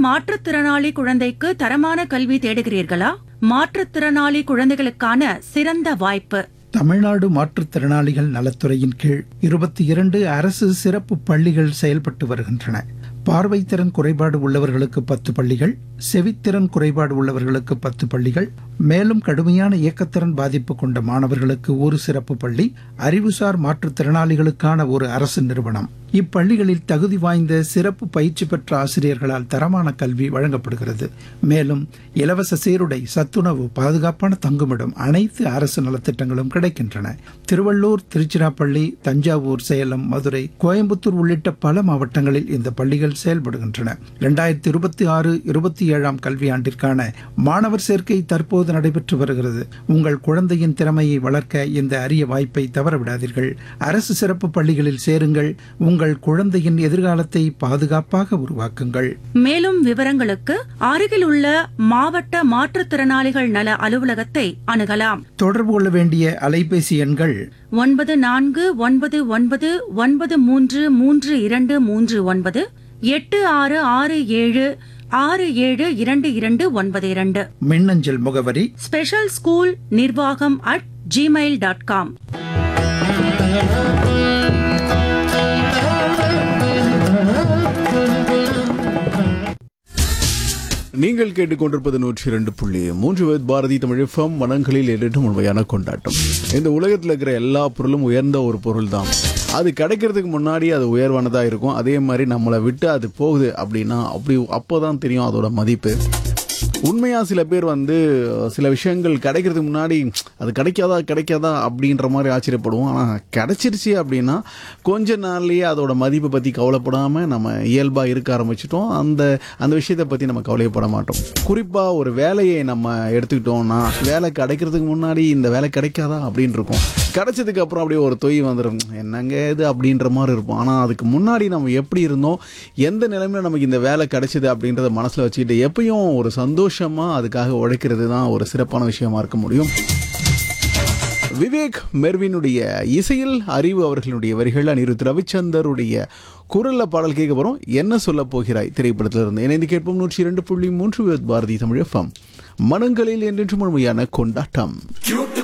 மாற்றுத்திறனாளி குழந்தைக்கு தரமான கல்வி தேடுகிறீர்களா மாற்றுத்திறனாளி குழந்தைகளுக்கான சிறந்த வாய்ப்பு தமிழ்நாடு மாற்றுத்திறனாளிகள் நலத்துறையின் கீழ் இருபத்தி இரண்டு அரசு சிறப்பு பள்ளிகள் செயல்பட்டு வருகின்றன பார்வைத்திறன் குறைபாடு உள்ளவர்களுக்கு பத்து பள்ளிகள் செவித்திறன் குறைபாடு உள்ளவர்களுக்கு பத்து பள்ளிகள் மேலும் கடுமையான இயக்கத்திறன் பாதிப்பு கொண்ட மாணவர்களுக்கு ஒரு சிறப்பு பள்ளி அறிவுசார் மாற்றுத்திறனாளிகளுக்கான ஒரு அரசு நிறுவனம் இப்பள்ளிகளில் தகுதி வாய்ந்த சிறப்பு பயிற்சி பெற்ற ஆசிரியர்களால் தரமான கல்வி வழங்கப்படுகிறது மேலும் இலவச சீருடை சத்துணவு பாதுகாப்பான தங்குமிடம் அனைத்து அரசு நலத்திட்டங்களும் கிடைக்கின்றன திருவள்ளூர் திருச்சிராப்பள்ளி தஞ்சாவூர் சேலம் மதுரை கோயம்புத்தூர் உள்ளிட்ட பல மாவட்டங்களில் இந்த பள்ளிகள் செயல்படுகின்றன இரண்டாயிரத்தி இருபத்தி ஆறு இருபத்தி ஏழாம் கல்வியாண்டிற்கான மாணவர் சேர்க்கை தற்போது நடைபெற்று வருகிறது உங்கள் குழந்தையின் திறமையை வளர்க்க இந்த அரிய வாய்ப்பை தவறவிடாதீர்கள் அரசு சிறப்பு பள்ளிகளில் சேருங்கள் உங்கள் குழந்தையின் எதிர்காலத்தை பாதுகாப்பாக உருவாக்குங்கள் மேலும் விவரங்களுக்கு அருகில் உள்ள மாவட்ட மாற்றுத்திறனாளிகள் நல அலுவலகத்தை அணுகலாம் தொடர்பு கொள்ள வேண்டிய அலைபேசி எண்கள் ஒன்பது நான்கு ஒன்பது ஒன்பது ஒன்பது மூன்று மூன்று இரண்டு மூன்று ஒன்பது எட்டு ஆறு ஆறு ஏழு ஆறு ஏழு இரண்டு இரண்டு ஒன்பது இரண்டு மின்னஞ்சல் முகவரி ஸ்பெஷல் ஸ்கூல் நிர்வாகம் அட் ஜிமெயில் டாட் காம் நீங்கள் கேட்டுக்கொண்டிருப்பது நூற்றி இரண்டு புள்ளி மூன்று வேத் பாரதி தமிழ் எஃப்எம் மனங்களில் எட்டு உண்மையான கொண்டாட்டம் இந்த உலகத்தில் இருக்கிற எல்லா பொருளும் உயர்ந்த ஒரு பொருள் தான் அது கிடைக்கிறதுக்கு முன்னாடி அது உயர்வானதாக இருக்கும் அதே மாதிரி நம்மளை விட்டு அது போகுது அப்படின்னா அப்படி அப்போ தான் தெரியும் அதோட மதிப்பு உண்மையாக சில பேர் வந்து சில விஷயங்கள் கிடைக்கிறதுக்கு முன்னாடி அது கிடைக்காதா கிடைக்காதா அப்படின்ற மாதிரி ஆச்சரியப்படுவோம் ஆனால் கிடைச்சிருச்சு அப்படின்னா கொஞ்ச நாள்லயே அதோட மதிப்பை பற்றி கவலைப்படாமல் நம்ம இயல்பாக இருக்க ஆரம்பிச்சிட்டோம் அந்த அந்த விஷயத்தை பற்றி நம்ம கவலைப்பட மாட்டோம் குறிப்பாக ஒரு வேலையை நம்ம எடுத்துக்கிட்டோம்னா வேலை கிடைக்கிறதுக்கு முன்னாடி இந்த வேலை கிடைக்காதா அப்படின்னு இருக்கும் கிடைச்சதுக்கு அப்புறம் அப்படியே ஒரு தொய் வந்துடும் என்னங்க இது அப்படின்ற மாதிரி இருப்போம் ஆனால் அதுக்கு முன்னாடி நம்ம எப்படி இருந்தோம் எந்த நிலைமையில நமக்கு இந்த வேலை கிடைச்சது அப்படின்றத மனசில் வச்சுக்கிட்டு எப்பயும் ஒரு சந்தோஷமாக அதுக்காக உழைக்கிறது தான் ஒரு சிறப்பான விஷயமா இருக்க முடியும் விவேக் மெர்வினுடைய இசையில் அறிவு அவர்களுடைய வரிகள் அனிருத் ரவிச்சந்தருடைய குரல்ல பாடல் கேட்க போறோம் என்ன சொல்ல போகிறாய் திரைப்படத்தில் இருந்து இணைந்து கேட்போம் நூற்றி இரண்டு புள்ளி மூன்று பாரதி தமிழ் எஃப்எம் மனங்களில் என்றென்று முழுமையான கொண்டாட்டம் Cute